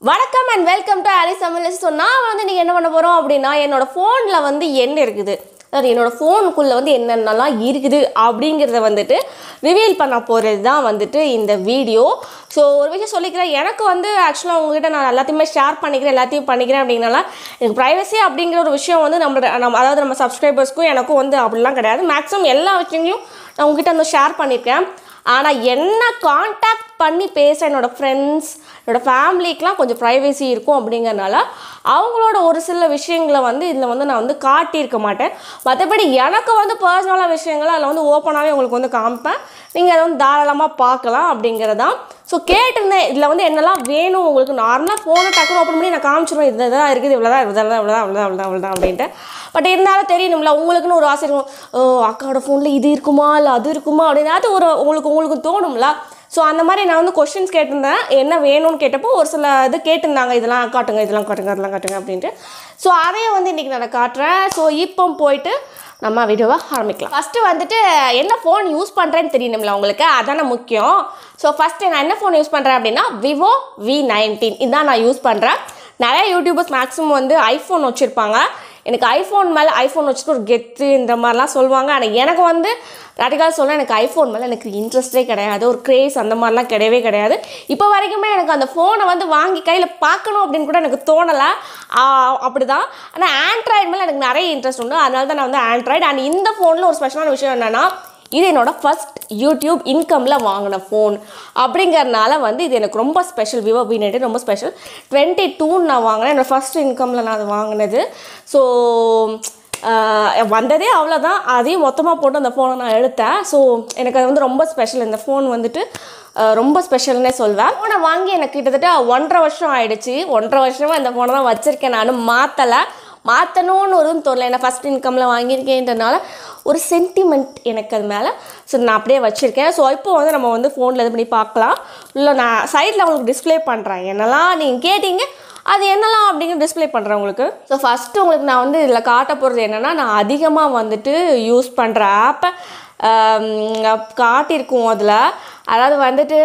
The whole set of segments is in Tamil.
வணக்கம் and welcome to Alice Tamil so நான் வந்து நீங்கள் என்ன பண்ண போகிறோம் அப்படின்னா என்னோட ஃபோனில் வந்து என்ன இருக்குது அதாவது என்னோட ஃபோனுக்குள்ளே வந்து என்னென்னலாம் இருக்குது அப்படிங்கிறத வந்துட்டு ரிவீல் பண்ண போகிறது தான் வந்துட்டு இந்த வீடியோ ஸோ ஒரு விஷயம் சொல்லிக்கிறேன் எனக்கு வந்து ஆக்சுவலாக உங்ககிட்ட நான் எல்லாத்தையுமே ஷேர் பண்ணிக்கிறேன் எல்லாத்தையும் பண்ணிக்கிறேன் அப்படின்னால எனக்கு ப்ரைவசி அப்படிங்கிற ஒரு விஷயம் வந்து நம்மளோட நம்ம அதாவது நம்ம சப்ஸ்கிரைபர்ஸ்க்கும் எனக்கும் வந்து அப்படிலாம் கிடையாது மேக்ஸிமம் எல்லா விஷயங்களையும் நான் உங்ககிட்ட வந்து ஷேர் பண்ணியிருக்கேன் ஆனால் என்ன காண்டாக்ட் பண்ணி பேச என்னோடய ஃப்ரெண்ட்ஸ் என்னோடய ஃபேமிலிக்கெலாம் கொஞ்சம் ப்ரைவசி இருக்கும் அப்படிங்கறனால அவங்களோட ஒரு சில விஷயங்களை வந்து இதில் வந்து நான் வந்து காட்டியிருக்க மாட்டேன் மற்றபடி எனக்கு வந்து பர்சனலாக விஷயங்களை அதில் வந்து ஓப்பனாகவே உங்களுக்கு வந்து காமிப்பேன் நீங்கள் அதை வந்து தாராளமாக பார்க்கலாம் அப்படிங்கிறதான் ஸோ கேட்டிருந்தேன் இதில் வந்து என்னெல்லாம் வேணும் உங்களுக்கு நார்மலாக ஃபோனை டக்குனு ஓப்பன் பண்ணி நான் காமிச்சிருவேன் இது தான் இருக்குது இவ்வளோதான் இவ்வளோதான் இவ்வளோதான் இவ்வளோதான் இவ்வளோதான் இவ்வளோதான் அப்படின்ட்டு பட் இருந்தாலும் தெரியணும்ல உங்களுக்குன்னு ஒரு ஆசை இருக்கும் ஓ அக்காவோட ஃபோனில் இது இருக்குமா இல்லை அது இருக்குமா அப்படின்னாட்டு ஒரு உங்களுக்கு உங்களுக்கு தோணும்ல ஸோ அந்த மாதிரி நான் வந்து கொஷின்ஸ் கேட்டிருந்தேன் என்ன வேணும்னு கேட்டப்போ ஒரு சில இது கேட்டிருந்தாங்க இதெல்லாம் காட்டுங்க இதெல்லாம் காட்டுங்க அதெல்லாம் காட்டுங்க அப்படின்ட்டு ஸோ அதையும் வந்து இன்றைக்கி நான் காட்டுறேன் ஸோ இப்போ போயிட்டு நம்ம வீடியோவை ஆரம்பிக்கலாம் ஃபஸ்ட்டு வந்துட்டு என்ன ஃபோன் யூஸ் பண்ணுறேன்னு தெரியணும்ல உங்களுக்கு அதானே முக்கியம் ஸோ ஃபஸ்ட்டு நான் என்ன ஃபோன் யூஸ் பண்ணுறேன் அப்படின்னா விவோ வி நைன்டீன் இதான் நான் யூஸ் பண்ணுறேன் நிறைய யூடியூபர்ஸ் மேக்ஸிமம் வந்து ஐஃபோன் வச்சுருப்பாங்க எனக்கு ஐஃபோன் மேலே ஐஃபோன் வச்சுட்டு ஒரு கெத்து இந்த மாதிரிலாம் சொல்லுவாங்க ஆனால் எனக்கு வந்து ப்ராக்டிக்கலாக சொல்ல எனக்கு ஐஃபோன் மேலே எனக்கு இன்ட்ரெஸ்டே கிடையாது ஒரு க்ரேஸ் அந்த மாதிரிலாம் கிடையவே கிடையாது இப்போ வரைக்குமே எனக்கு அந்த ஃபோனை வந்து வாங்கி கையில் பார்க்கணும் அப்படின்னு கூட எனக்கு தோணலை அப்படி தான் ஆனால் ஆண்ட்ராய்டு மேலே எனக்கு நிறைய இன்ட்ரெஸ்ட் உண்டு அதனால தான் நான் வந்து ஆண்ட்ராய்டு அண்ட் இந்த ஃபோனில் ஒரு ஸ்பெஷலான விஷயம் என்னென்னா இது என்னோட ஃபஸ்ட் யூடியூப் இன்கமில் வாங்கின ஃபோன் அப்படிங்கறனால வந்து இது எனக்கு ரொம்ப ஸ்பெஷல் விவோ வி நைட்டு ரொம்ப ஸ்பெஷல் டுவெண்ட்டி டூன்னு நான் வாங்கினேன் என்னோட ஃபஸ்ட் இன்கமில் நான் அது வாங்கினது ஸோ வந்ததே அவ்வளோதான் அதையும் மொத்தமாக போட்டு அந்த ஃபோனை நான் எடுத்தேன் ஸோ எனக்கு அது வந்து ரொம்ப ஸ்பெஷல் இந்த ஃபோன் வந்துட்டு அஹ், ரொம்ப ஸ்பெஷல்னே சொல்வேன் ஃபோனை வாங்கி எனக்கு கிட்டத்தட்ட ஒன்றரை வருஷம் ஆயிடுச்சு ஒன்றரை வருஷமாக இந்த ஃபோனை தான் வச்சுருக்கேன் நான் மாற்றலை மாற்றணும்னு ஒரு தோணல ஏன்னா ஃபஸ்ட் இன்கமில் வாங்கியிருக்கேன்றனால ஒரு சென்டிமெண்ட் எனக்கு அது மேலே ஸோ நான் அப்படியே வச்சுருக்கேன் ஸோ இப்போ வந்து நம்ம வந்து ஃபோனில் இது பண்ணி பார்க்கலாம் இல்லை நான் சைடில் உங்களுக்கு டிஸ்ப்ளே பண்ணுறேன் என்னெல்லாம் நீங்கள் கேட்டீங்க அது என்னலாம் அப்படிங்கிற டிஸ்ப்ளே பண்ணுறேன் உங்களுக்கு ஸோ ஃபஸ்ட்டு உங்களுக்கு நான் வந்து இதில் காட்ட போகிறது என்னென்னா நான் அதிகமாக வந்துட்டு யூஸ் பண்ணுற ஆப்பை காட்டியிருக்கோம் அதில் அதாவது வந்துட்டு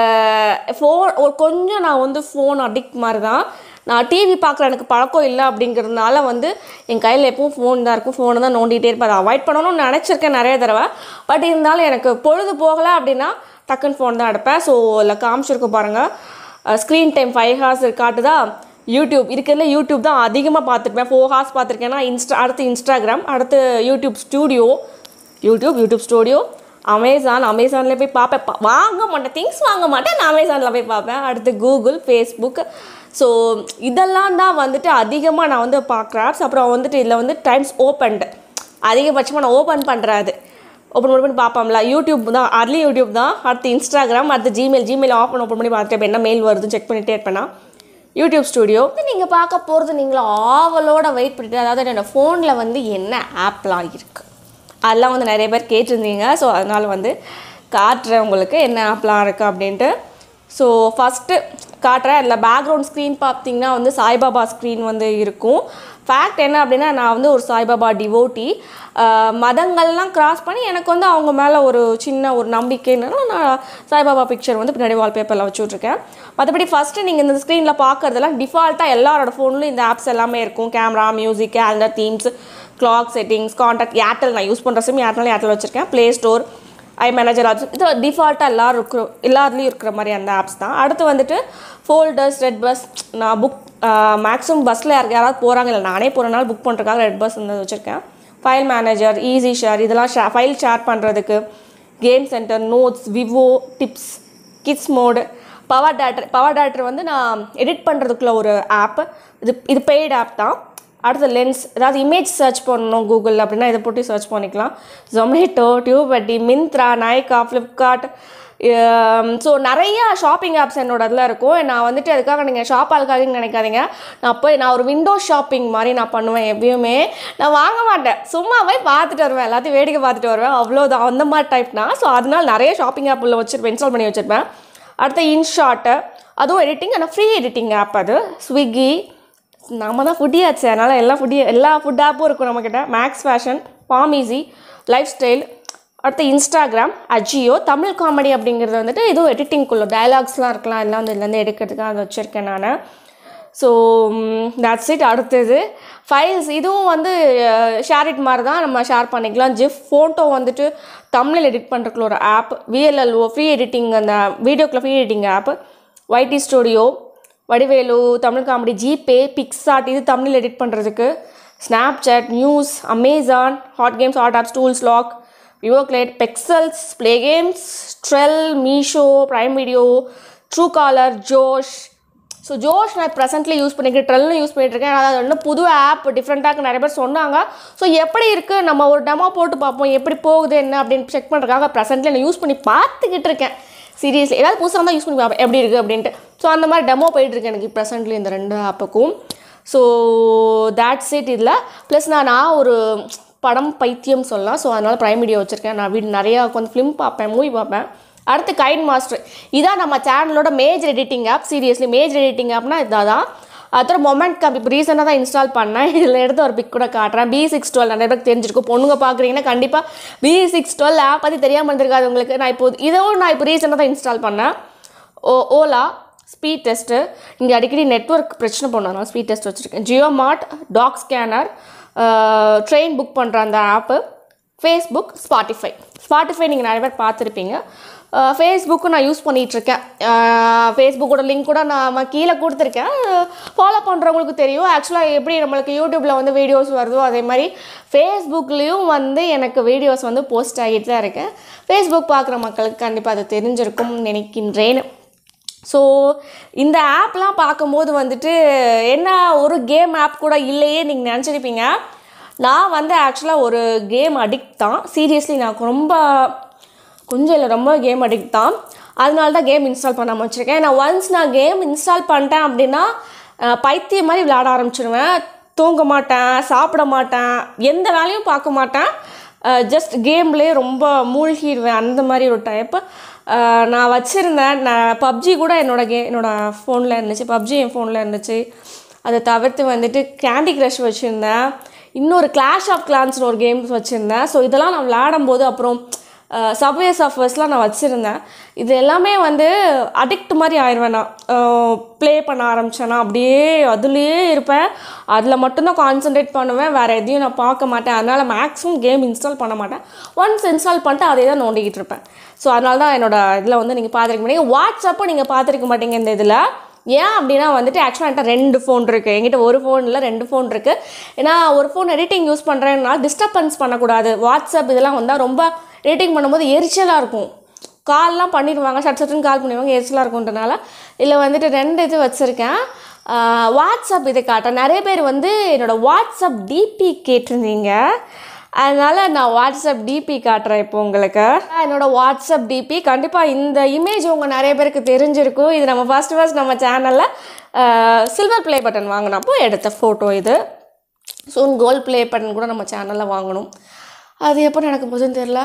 ஃபோன் கொஞ்சம் நான் வந்து ஃபோன் அடிக்ட் மாதிரி தான் நான் டிவி பார்க்குற எனக்கு பழக்கம் இல்லை அப்படிங்கிறதுனால வந்து என் கையில் எப்பவும் ஃபோன் தான் இருக்கும் ஃபோனை தான் நோண்டிகிட்டே இருப்பேன் அதை அவாய்ட் பண்ணணும்னு நினச்சிருக்கேன் நிறைய தடவை பட் இருந்தாலும் எனக்கு பொழுது போகலை அப்படின்னா டக்குன்னு ஃபோன் தான் எடுப்பேன் ஸோ இதில் காமிச்சிருக்க பாருங்கள் ஸ்க்ரீன் டைம் ஃபைவ் ஹார்ஸ் காட்டுதா யூடியூப் இருக்கிறதுல யூடியூப் தான் அதிகமாக பார்த்துருப்பேன் ஃபோர் ஹார்ஸ் பார்த்துருக்கேன்னா இன்ஸ்டா அடுத்து இன்ஸ்டாகிராம் அடுத்து YouTube studio YouTube YouTube studio Amazon அமேசானில் போய் பார்ப்பேன் பா- வாங்க மாட்டேன் திங்ஸ் வாங்க மாட்டேன் நான் அமேசானில் போய் பார்ப்பேன் அடுத்து கூகுள் ஃபேஸ்புக் ஸோ இதெல்லாம் தான் வந்துட்டு அதிகமாக நான் வந்து பார்க்குற ஆப்ஸ் அப்புறம் வந்துட்டு இதில் வந்து டைம்ஸ் ஓப்பன்டு அதிகபட்சமாக நான் ஓப்பன் பண்ணுறது ஓப்பன் பண்ணி பார்ப்போம்ல யூடியூப் தான் அர்லி யூடியூப் தான் அடுத்து இன்ஸ்டாகிராம் அடுத்து ஜிமெயில் ஜிமெயில் ஆப்பன் ஓப்பன் பண்ணி பார்த்துட்டு இப்ப என்ன மெயில் வருதுன்னு செக் பண்ணிட்டே இருப்பேனா யூடியூப் ஸ்டுடியோ நீங்கள் பார்க்க போகிறது நீங்களும் ஆவலோட வெயிட் பண்ணிட்டு அதாவது என்னோட ஃபோனில் வந்து என்ன ஆப்லாம் இருக்குது அதெல்லாம் வந்து நிறைய பேர் கேட்டிருந்தீங்க ஸோ அதனால் வந்து காட்டுறேன் உங்களுக்கு என்ன ஆப்லாம் இருக்குது அப்படின்ட்டு ஸோ ஃபஸ்ட்டு காட்டுறேன் அதில் பேக்ரவுண்ட் ஸ்க்ரீன் பார்த்தீங்கன்னா வந்து சாய்பாபா ஸ்க்ரீன் வந்து இருக்கும் ஃபேக்ட் என்ன அப்படின்னா நான் வந்து ஒரு சாய்பாபா டிவோட்டி மதங்கள்லாம் கிராஸ் பண்ணி எனக்கு வந்து அவங்க மேலே ஒரு சின்ன ஒரு நம்பிக்கைன்னு நான் சாய்பாபா பிக்சர் வந்து பின்னாடி வால்பேப்பரில் வச்சு விட்ருக்கேன் மற்றபடி ஃபஸ்ட்டு நீங்கள் இந்த ஸ்க்ரீனில் பார்க்குறதெல்லாம் டிஃபால்ட்டாக எல்லாரோட ஃபோன்லையும் இந்த ஆப்ஸ் எல்லாமே இருக்கும் camera music calendar themes clock settings contact Airtel நான் யூஸ் பண்ணுற சிம் ஏர்டெல் ஏர்டெல் வச்சுருக்கேன் Play Store I manager apps இது டிஃபால்ட்டாக எல்லாரும் இருக்கிற எல்லாருலேயும் இருக்கிற மாதிரி அந்த ஆப்ஸ் தான் அடுத்து வந்துட்டு ஃபோல்டர்ஸ் ரெட் பஸ் நான் புக் மேக்ஸிமம் பஸ்ஸில் யாருக்கு யாராவது போகிறாங்க இல்லை நானே போகிறனால புக் பண்ணுறதுக்காக ரெட் பஸ் வந்து வச்சுருக்கேன் ஃபைல் மேனேஜர் ஈஸி ஷேர் இதெல்லாம் ஷே ஃபைல் ஷேர் பண்ணுறதுக்கு game center notes Vivo tips kids mode power டேட்டர் பவர் டேட்டர் வந்து நான் எடிட் பண்ணுறதுக்குள்ள ஒரு ஆப் இது இது பெய்டு ஆப் தான் அடுத்து லென்ஸ் ஏதாவது இமேஜ் சர்ச் பண்ணணும் கூகுள் அப்படின்னா இதை போட்டு சர்ச் பண்ணிக்கலாம் ஜொமேட்டோ டியூபட்டி மிந்த்ரா நைக்கா ஃப்ளிப்கார்ட் ஸோ நிறைய ஷாப்பிங் ஆப்ஸ் என்னோட இதில் இருக்கும் நான் வந்துட்டு அதுக்காக நீங்கள் ஷாப் ஆளுக்காகன்னு நினைக்காதீங்க நான் போய் நான் ஒரு விண்டோ ஷாப்பிங் மாதிரி நான் பண்ணுவேன் எப்பயுமே நான் வாங்க மாட்டேன் சும்மா போய் பார்த்துட்டு வருவேன் எல்லாத்தையும் வேடிக்கை பார்த்துட்டு வருவேன் அவ்வளோதான் அந்த மாதிரி டைப்னா ஸோ அதனால நிறைய ஷாப்பிங் ஆப் உள்ள வச்சுருப்பேன் இன்ஸ்டால் பண்ணி வச்சுருப்பேன் அடுத்து இன்ஷாட்டு அதுவும் எடிட்டிங் ஆனால் ஃப்ரீ எடிட்டிங் ஆப் அது ஸ்விக்கி நம்ம தான் ஃபுட்டி ஆச்சு அதனால் எல்லா ஃபுட்டி எல்லா ஃபுட் ஆப்பும் இருக்கும் நம்மக்கிட்ட மேக்ஸ் ஃபேஷன் பாமீசி லைஃப் ஸ்டைல் அடுத்து இன்ஸ்டாகிராம் அஜியோ தமிழ் காமெடி அப்படிங்கிறது வந்துட்டு இதுவும் எடிட்டிங்குள்ள டயலாக்ஸ்லாம் இருக்கலாம் எல்லாம் வந்து இதுலேருந்து எடுக்கிறதுக்காக அதை வச்சுருக்கேன் நான் ஸோ தட்ஸ் இட் அடுத்தது ஃபைல்ஸ் இதுவும் வந்து ஷேர் இட் மாதிரி தான் நம்ம ஷேர் பண்ணிக்கலாம் ஜிஃப் ஃபோட்டோ வந்துட்டு தமிழில் எடிட் பண்ணுறதுக்குள்ள ஒரு ஆப் விஎல்எல்ஓ ஃப்ரீ எடிட்டிங் அந்த வீடியோக்குள்ள free editing app YT studio Vadivelu Tamil comedy GPay PicsArt இது தமிழில் எடிட் பண்ணுறதுக்கு Snapchat news Amazon hot games hot apps tools lock விவோக்லேட் Pexels play games Trell Meesho prime video Truecaller Josh so Josh நான் ப்ரெசென்ட்லி யூஸ் பண்ணிக்கிறேன் ட்ரெல்லும் யூஸ் பண்ணிட்டுருக்கேன் அதாவது அது வந்து புது ஆப் டிஃப்ரெண்ட்டாக நிறைய பேர் சொன்னாங்க ஸோ எப்படி இருக்குது நம்ம ஒரு டெமோ போட்டு பார்ப்போம் எப்படி போகுது என்ன அப்படின்னு செக் பண்ணுறதுக்காக ப்ரெசென்ட்லி நான் யூஸ் பண்ணி பார்த்துக்கிட்டு இருக்கேன் சீரியஸ்லி ஏதாவது புதுசாக தான் யூஸ் பண்ணி பார்ப்பேன் எப்படி இருக்குது அப்படின்ட்டு ஸோ அந்த மாதிரி டெமோ போயிட்டுருக்கு எனக்கு ப்ரெசென்ட்லி இந்த ரெண்டு ஆப்புக்கும் ஸோ தேட்ஸ் இட் இதில் ப்ளஸ் நான் நான் ஒரு படம் பைத்தியம் சொல்லலாம் ஸோ அதனால் ப்ரைம் வீடியோ வச்சுருக்கேன் நான் வீடு நிறையா உட்காந்து ஃபிலிம் பார்ப்பேன் மூவி பார்ப்பேன் அடுத்து கைன் மாஸ்டர் இதான் நம்ம சேனலோட major editing app seriously major editing ஆப்னா இதான் தான் அப்புறம் மொமெண்ட் கேப் இப்போ ரீசெண்டாக தான் இன்ஸ்டால் பண்ணேன் இதில் எடுத்து ஒரு பிக் கூட காட்டுறேன் பி சிக்ஸ் டுவெல் நிறைய பேருக்கு தெரிஞ்சிருக்கும் பொண்ணுங்க பார்க்குறீங்கன்னா கண்டிப்பாக பி சிக்ஸ் டுவெல் ஆப் பற்றி தெரியாமல் இருந்திருக்காது உங்களுக்கு நான் இப்போ இதுவும் நான் இப்போ ரீசெண்டாக தான் இன்ஸ்டால் பண்ணேன் ஓ ஓலா ஸ்பீட் டெஸ்ட்டு இங்கே அடிக்கடி நெட்வொர்க் பிரச்சனை பண்ணனால ஸ்பீட் டெஸ்ட் வச்சுருக்கேன் JioMart doc scanner train book பண்ணுற அந்த ஆப்பு ஃபேஸ்புக் ஸ்பாட்டிஃபை ஸ்பாட்டிஃபை நீங்கள் நிறைய பேர் பார்த்துருப்பீங்க ஃபேஸ்புக்கும் நான் யூஸ் பண்ணிகிட்ருக்கேன் ஃபேஸ்புக்கோட லிங்க் கூட நான் கீழே கொடுத்துருக்கேன் ஃபாலோ பண்ணுறவங்களுக்கு தெரியும் ஆக்சுவலாக எப்படி நம்மளுக்கு யூடியூப்பில் வந்து வீடியோஸ் வருதோ அதே மாதிரி ஃபேஸ்புக்லேயும் வந்து எனக்கு வீடியோஸ் வந்து போஸ்ட் ஆகிட்டு தான் இருக்கேன் ஃபேஸ்புக் பார்க்குற மக்களுக்கு கண்டிப்பாக அது தெரிஞ்சிருக்கும் நினைக்கின்றேன் ஸோ இந்த ஆப்லாம் பார்க்கும்போது வந்துட்டு என்ன ஒரு கேம் ஆப் கூட இல்லையே நீங்கள் நினச்சிருப்பீங்க நான் வந்து ஆக்சுவலாக ஒரு கேம் அடிக்ட் தான் சீரியஸ்லி நான் ரொம்ப கொஞ்சம் இல்லை ரொம்ப கேம் அடிக்ட் தான் அதனால தான் கேம் இன்ஸ்டால் பண்ணாமல் வச்சுருக்கேன் நான் ஒன்ஸ் நான் கேம் இன்ஸ்டால் பண்ணிட்டேன் அப்படின்னா அஹ், பைத்தியம் மாதிரி விளையாட ஆரம்பிச்சிடுவேன் தூங்க மாட்டேன் சாப்பிட மாட்டேன் எந்த வேலையும் பார்க்க மாட்டேன் ஜஸ்ட் கேம்லேயே ரொம்ப மூழ்கிடுவேன் அந்த மாதிரி ஒரு டைப்பு நான் வச்சுருந்தேன் நான் பப்ஜி கூட என்னோட கே என்னோட ஃபோனில் இருந்துச்சு பப்ஜி என் ஃபோனில் இருந்துச்சு அதை தவிர்த்து வந்துட்டு கேண்டி க்ரஷ் வச்சுருந்தேன் இன்னொரு கிளாஷ் ஆஃப் கிளான்ஸ்னு ஒரு கேம்ஸ் வச்சுருந்தேன் ஸோ இதெல்லாம் நான் விளையாடும்போது அப்புறம் சப்வே சஃபர்ஸ்லாம் நான் வச்சுருந்தேன் இது எல்லாமே வந்து அடிக்ட் மாதிரி ஆயிடுவேன் நான் ப்ளே பண்ண ஆரம்பிச்சேன்னா அப்படியே அதுலேயே இருப்பேன் அதில் மட்டும்தான் கான்சென்ட்ரேட் பண்ணுவேன் வேறு எதையும் நான் பார்க்க மாட்டேன் அதனால் மேக்ஸிமம் கேம் இன்ஸ்டால் பண்ண மாட்டேன் ஒன்ஸ் இன்ஸ்டால் பண்ணிட்டு அதே தான் நோண்டிக்கிட்டு இருப்பேன் ஸோ அதனால தான் என்னோட இதில் வந்து நீங்கள் பார்த்துருக்க மாட்டீங்க வாட்ஸ்அப்பும் நீங்கள் பார்த்துருக்க மாட்டீங்க இந்த இதில் ஏன் அப்படின்னா வந்துட்டு ஆக்சுவலாக என்கிட்ட ரெண்டு ஃபோன் இருக்குது என்கிட்ட ஒரு ஃபோன் இல்லை ரெண்டு ஃபோன் இருக்குது ஏன்னா ஒரு ஃபோன் எடிட்டிங் யூஸ் பண்ணுறேன்னா டிஸ்டர்பன்ஸ் பண்ணக்கூடாது வாட்ஸ்அப் இதெல்லாம் வந்தால் ரொம்ப எடிட்டிங் பண்ணும்போது எரிச்சலாக இருக்கும் கால்லாம் பண்ணிடுவாங்க சட் சட்டுன்னு கால் பண்ணிடுவாங்க எரிச்சலாக இருக்கும்ன்றனால இதில் வந்துட்டு ரெண்டு இது வச்சுருக்கேன் வாட்ஸ்அப் இது காட்டுறேன் நிறைய பேர் வந்து என்னோடய வாட்ஸ்அப் டிபி கேட்டிருந்தீங்க அதனால் நான் வாட்ஸ்அப் டிபி காட்டுறேன் இப்போ உங்களுக்கு என்னோட வாட்ஸ்அப் டிபி கண்டிப்பாக இந்த இமேஜ் உங்கள் நிறைய பேருக்கு தெரிஞ்சிருக்கும் இது நம்ம ஃபஸ்ட் ஃபஸ்ட் நம்ம சேனலில் சில்வர் ப்ளே பட்டன் வாங்கினப்போ எடுத்த ஃபோட்டோ இது சூன் கோல்ட் ப்ளே பட்டன் கூட நம்ம சேனலில் வாங்கணும் அது எப்போ நடக்க போகுதுன்னு தெரில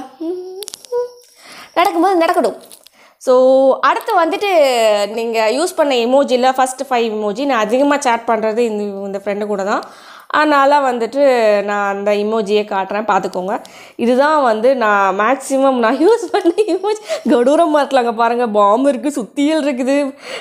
நடக்கும்போது நடக்கட்டும் ஸோ அடுத்து வந்துட்டு நீங்கள் யூஸ் பண்ண எமோஜியில் ஃபஸ்ட்டு ஃபைவ் எமோஜி நான் அதிகமாக சேட் பண்ணுறது இந்த இந்த ஃப்ரெண்டு கூட தான் அதனால் வந்துட்டு நான் அந்த இமோஜியை காட்டுறேன் பார்த்துக்கோங்க இதுதான் வந்து நான் மேக்ஸிமம் நான் யூஸ் பண்ண இமோஜி கடூரமாக இருக்கலாங்க பாருங்கள் பாம்பு இருக்குது சுத்தியல் இருக்குது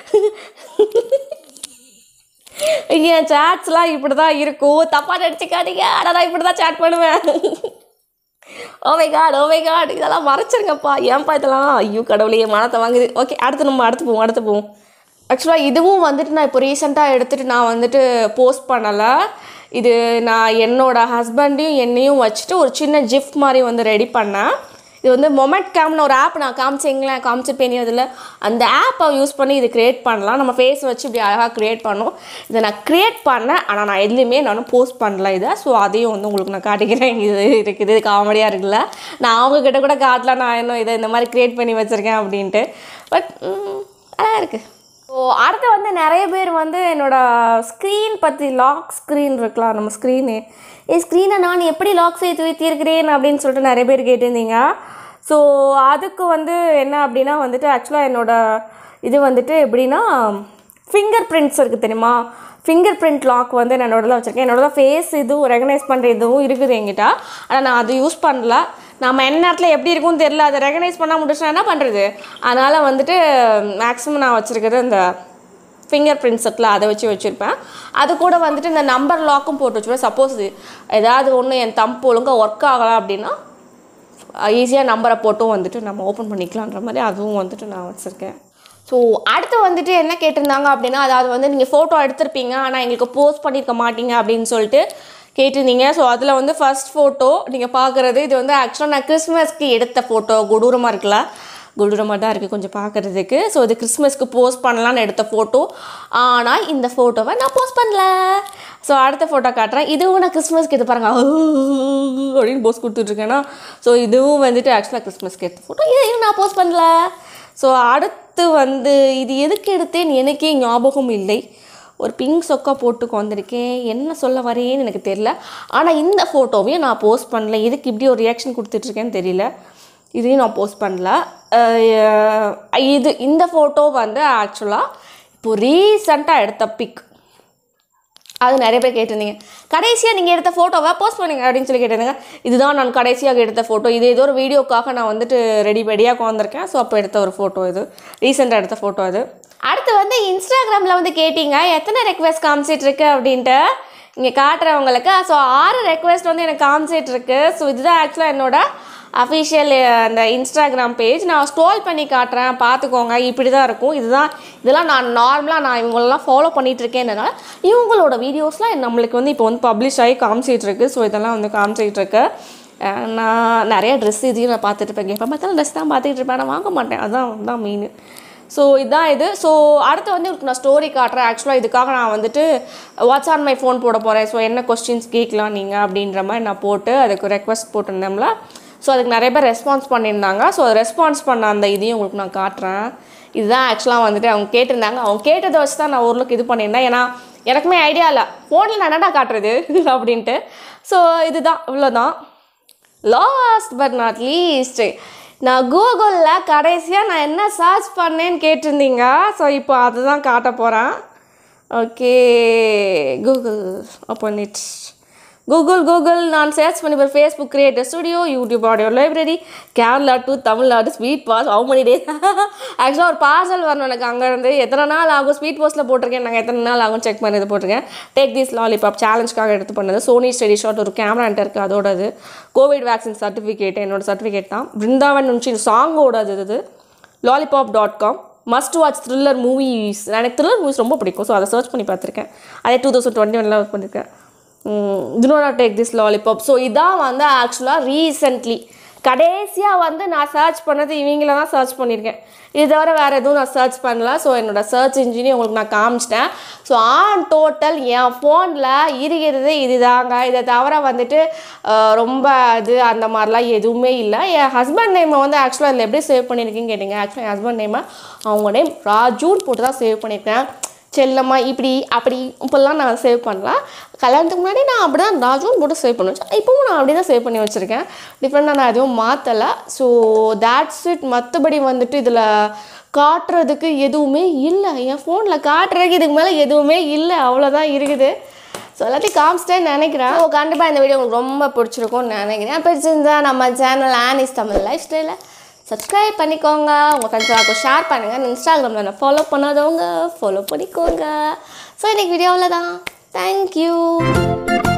என் சேட்ஸ்லாம் இப்படி தான் இருக்கும் தப்பாக நடிச்சுக்காதீங்க ஆனால் நான் இப்படி தான் சேட் பண்ணுவேன் ஓமை காட் ஓமை காட் இதெல்லாம் மறைச்சிருங்கப்பா ஏன்ப்பா இதெல்லாம் ஐயோ கடவுளையே மனத்தை வாங்குது ஓகே அடுத்து நம்ம அடுத்து போவோம் அடுத்து போவோம் ஆக்சுவலாக இதுவும் வந்துட்டு நான் இப்போ ரீசெண்டாக எடுத்துகிட்டு நான் வந்துட்டு போஸ்ட் பண்ணலை இது நான் என்னோட ஹஸ்பண்டையும் என்னையும் வச்சுட்டு ஒரு சின்ன ஜிஃப் மாதிரி வந்து ரெடி பண்ணேன் இது வந்து மொமெண்ட் கேம்னு ஒரு ஆப் நான் காமிச்சிங்களேன் காமிச்சிருப்பேனே அதில் அந்த ஆப்பை யூஸ் பண்ணி இது க்ரியேட் பண்ணலாம் நம்ம ஃபேஸ் வச்சு இப்படி அழகாக க்ரியேட் பண்ணோம் இதை நான் க்ரியேட் பண்ணேன் ஆனால் நான் எதுலேயுமே நானும் போஸ்ட் பண்ணல இதை ஸோ அதையும் வந்து உங்களுக்கு நான் காட்டிக்கிறேன் இது இருக்குது இது காமெடியாக இருக்குல்ல நான் அவங்கக்கிட்ட கூட காட்டல நான் இன்னும் இதை இந்த மாதிரி க்ரியேட் பண்ணி வச்சுருக்கேன் அப்படின்ட்டு பட் அழகாக இருக்குது ஸோ அடுத்து வந்து நிறைய பேர் வந்து என்னோட ஸ்க்ரீன் பற்றி லாக் ஸ்க்ரீன் இருக்கலாம் நம்ம ஸ்க்ரீனு என் ஸ்க்ரீனை நான் எப்படி லாக் செய்து வைத்திருக்கிறேன் அப்படின்னு சொல்லிட்டு நிறைய பேர் கேட்டிருந்தீங்க ஸோ அதுக்கு வந்து என்ன அப்படின்னா வந்துட்டு ஆக்சுவலாக என்னோட இது வந்துட்டு எப்படின்னா ஃபிங்கர் பிரிண்ட்ஸ் இருக்குது தெரியுமா ஃபிங்கர் பிரிண்ட் லாக் வந்து நான் என்னோட வச்சுருக்கேன் என்னோட ஃபேஸ் இதுவும் ரெகனைஸ் பண்ணுற இதுவும் இருக்குது என்கிட்ட ஆனால் நான் அது யூஸ் பண்ணல நம்ம என்ன நேரத்தில் எப்படி இருக்கும்னு தெரில அதை ரெகனைஸ் பண்ண முடிச்சுனா என்ன பண்ணுறது அதனால் வந்துட்டு மேக்ஸிமம் நான் வச்சுருக்கிறது இந்த ஃபிங்கர் பிரிண்ட்ஸ் இருக்குல்ல அதை வச்சு வச்சுருப்பேன் அது கூட வந்துட்டு இந்த நம்பர் லாக்கும் போட்டு வச்சுருப்பேன் சப்போஸ் ஏதாவது ஒன்று என் தம்பு ஒழுங்காக ஒர்க் ஆகலாம் அப்படின்னா ஈஸியாக நம்பரை போட்டும் வந்துட்டு நம்ம ஓப்பன் பண்ணிக்கலான்ற மாதிரி அதுவும் வந்துட்டு நான் வச்சுருக்கேன் ஸோ அடுத்து வந்துட்டு என்ன கேட்டிருந்தாங்க அப்படின்னா அதாவது வந்து நீங்கள் ஃபோட்டோ எடுத்திருப்பீங்க ஆனால் எங்களுக்கு போஸ்ட் பண்ணியிருக்க மாட்டீங்க அப்படின்னு சொல்லிட்டு கேட்டிருந்தீங்க ஸோ அதில் வந்து ஃபர்ஸ்ட் ஃபோட்டோ நீங்கள் பார்க்குறது இது வந்து ஆக்சுவலாக நான் கிறிஸ்மஸ்க்கு எடுத்த ஃபோட்டோ கொடூரமாக இருக்குல்ல கொடூரமாக தான் இருக்குது கொஞ்சம் பார்க்குறதுக்கு ஸோ இது கிறிஸ்மஸ்க்கு போஸ்ட் பண்ணலான்னு எடுத்த ஃபோட்டோ ஆனால் இந்த ஃபோட்டோவை நான் போஸ்ட் பண்ணல ஸோ அடுத்த ஃபோட்டோ காட்டுறேன் இதுவும் நான் கிறிஸ்மஸ்க்கு எடுத்து பாருங்க அப்படின்னு போஸ்ட் கொடுத்துட்ருக்கேன்னா ஸோ இதுவும் வந்துட்டு ஆக்சுவலாக கிறிஸ்மஸ்க்கு எடுத்த ஃபோட்டோ இதையும் நான் போஸ்ட் பண்ணல ஸோ அடுத்து வந்து இது எதுக்கு எடுத்தேன்னு எனக்கே ஞாபகம் இல்லை ஒரு பிங்க் சொக்கா போட்டு வந்திருக்கேன் என்ன சொல்ல வரேன்னு எனக்கு தெரியல ஆனால் இந்த ஃபோட்டோவையும் நான் போஸ்ட் பண்ணல இதுக்கு இப்படி ஒரு ரியாக்ஷன் கொடுத்துட்ருக்கேன்னு தெரியல இதையும் நான் போஸ்ட் பண்ணல அஹ் இது இந்த ஃபோட்டோ வந்து ஆக்சுவலாக இப்போ ரீசண்டாக எடுத்த பிக் அது நிறைய பேர் கேட்டிருந்தீங்க கடைசியாக நீங்கள் எடுத்த ஃபோட்டோவை போஸ்ட் பண்ணுங்க அப்படின்னு சொல்லி கேட்டிருந்தீங்க இதுதான் நான் கடைசியாக எடுத்த ஃபோட்டோ இது ஏதோ ஒரு வீடியோக்காக நான் வந்துட்டு ரெடி ரெடியாக வந்திருக்கேன் ஸோ அப்போ எடுத்த ஒரு ஃபோட்டோ இது ரீசெண்டாக எடுத்த ஃபோட்டோ அது அடுத்து வந்து இன்ஸ்டாகிராமில் வந்து கேட்டிங்க எத்தனை ரெக்வெஸ்ட் காமிச்சிட்டு இருக்கு அப்படின்ட்டு இங்கே காட்டுறவங்களுக்கு ஸோ ஆறு ரெக்வெஸ்ட் வந்து எனக்கு காமிச்சிட்டு இருக்கு ஸோ இதுதான் ஆக்சுவலாக என்னோட அஃபிஷியல் அந்த இன்ஸ்டாகிராம் பேஜ் நான் ஸ்க்ரோல் பண்ணி காட்டுறேன் பார்த்துக்கோங்க இப்படி தான் இருக்கும் இதுதான் இதெல்லாம் நான் நார்மலாக நான் இவங்களெல்லாம் ஃபாலோ பண்ணிட்டு இருக்கேன்றனால இவங்களோட வீடியோஸ்லாம் நம்மளுக்கு வந்து இப்போ வந்து பப்ளிஷ் ஆகி காமிச்சிட்டு இருக்கு ஸோ இதெல்லாம் வந்து காமிச்சிட்டு இருக்கு அஹ் நான் நிறைய ட்ரெஸ் இதையும் நான் பார்த்துட்டு இருப்பேன் எப்போ பார்த்தாலும் ட்ரெஸ் தான் பார்த்துட்டு இருப்பேன் நான் வாங்க மாட்டேன் அதான் தான் மெயின் ஸோ இதான் இது ஸோ அடுத்து வந்து உங்களுக்கு நான் ஸ்டோரி காட்டுறேன் ஆக்சுவலாக இதுக்காக நான் வந்துட்டு வாட்ஸ் ஆன் மை ஃபோன் போட போகிறேன் ஸோ என்ன கொஸ்டின்ஸ் கேட்கலாம் நீங்கள் அப்படின்ற மாதிரி நான் போட்டு அதுக்கு ரெக்வஸ்ட் போட்டிருந்தோம்ல ஸோ அதுக்கு நிறைய பேர் ரெஸ்பான்ஸ் பண்ணியிருந்தாங்க ஸோ ரெஸ்பான்ஸ் பண்ண அந்த இதையும் உங்களுக்கு நான் காட்டுறேன் இதுதான் ஆக்சுவலாக வந்துட்டு அவங்க கேட்டிருந்தாங்க அவங்க கேட்டதை வச்சு தான் நான் ஓரளவுக்கு இது பண்ணியிருந்தேன் ஏன்னா எனக்குமே ஐடியா இல்லை ஃபோனில் நான் என்னடா காட்டுறது அப்படின்ட்டு ஸோ இதுதான் இவ்வளோதான் லாஸ்ட் பட் நாட் லீஸ்ட் நான் கூகுளில் கடைசியாக நான் என்ன சர்ச் பண்ணேன்னு கேட்டிருந்தீங்க ஸோ இப்போ அதுதான் காட்ட போகிறேன் okay Google open it Google Google நான் சர்ச் பண்ணி பாரு Facebook creator studio YouTube audio library Kerala to Tamil Nadu sweet boss how many days ஆக்சுவலாக ஒரு பார்சல் வரணும் எனக்கு அங்கேருந்து எத்தனை நாள் ஆகும் ஸ்வீட் போஸ்ட்டில் போட்டிருக்கேன் நாங்கள் எத்தனை நாள் ஆகும் செக் பண்ணி இது போட்டிருக்கேன் டேக் திஸ் லாலிபாப் சேலஞ்சுக்காக எடுத்து பண்ணது சோனி ஸ்டடி ஷாட் ஒரு கேமரா என்கிட்ட இருக்குது அதோடது கோவிட் வேக்சின் சர்டிஃபிகேட் என்னோட சர்டிஃபிகேட் தான் பிருந்தாவன் நுஞ்சி சாங்கோடது இது lollipop dot com must watch thriller movies எனக்கு த்ரில்லர் மூவிஸ் ரொம்ப பிடிக்கும் ஸோ அதை சர்ச் பண்ணி பார்த்துருக்கேன் அதே டூ தௌசண்ட் டுவெண்ட்டி ஒனில் ஒர்க் பண்ணியிருக்கேன் do not take this lollipop so இதான் வந்து ஆக்சுவலாக ரீசெண்ட்லி கடைசியாக வந்து நான் சர்ச் பண்ணது இவங்கள தான் சர்ச் பண்ணியிருக்கேன் இது தவிர வேறு எதுவும் நான் சர்ச் பண்ணல ஸோ என்னோட சர்ச் இன்ஜினையும் உங்களுக்கு நான் காமிச்சிட்டேன் ஸோ ஆன் டோட்டல் என் ஃபோனில் இருக்கிறது இதுதாங்க இதை தவிர வந்துட்டு அஹ், ரொம்ப இது அந்த மாதிரிலாம் எதுவுமே இல்லை என் ஹஸ்பண்ட் நேமை வந்து ஆக்சுவலாக இதில் எப்படி சேவ் பண்ணியிருக்கீங்கன்னு கேட்டிங்க ஆக்சுவலாக என் ஹஸ்பண்ட் நேமை அவங்க நேம் ராஜூன் போட்டு தான் சேவ் பண்ணியிருக்கேன் செல்லம்மா இப்படி அப்படி இப்படிலாம் நான் சேவ் பண்ணல கல்யாணத்துக்கு முன்னாடி நான் அப்படி தான் ராஜுன்னு போட்டு சேவ் பண்ணி வச்சேன் இப்போவும் நான் அப்படி தான் சேவ் பண்ணி வச்சுருக்கேன் டிஃப்ரெண்டாக நான் எதுவும் மாற்றலை ஸோ தேட்ஸ் இட் மற்றபடி வந்துட்டு இதில் காட்டுறதுக்கு எதுவுமே இல்லை என் ஃபோனில் காட்டுறதுக்கு இதுக்கு மேலே எதுவுமே இல்லை அவ்வளோதான் இருக்குது ஸோ எல்லாத்தையும் காமிச்சிட்டேன்னு நினைக்கிறேன் ஸோ கண்டிப்பாக இந்த வீடியோ உங்களுக்கு ரொம்ப பிடிச்சிருக்கும்னு நினைக்கிறேன் பிடிச்சிருந்தா நம்ம சேனல் ஆனிஸ் தமிழ் லைஃப் ஸ்டைலில் சப்ஸ்கிரைப் பண்ணிக்கோங்க உங்கள் ஃப்ரெண்ட்ஸாக ஷேர் பண்ணுங்கள் இன்ஸ்டாகிராமில் நான் ஃபாலோ பண்ணாதவங்க ஃபாலோ பண்ணிக்கோங்க ஸோ இன்னைக்கு வீடியோவில் தான் தேங்க்யூ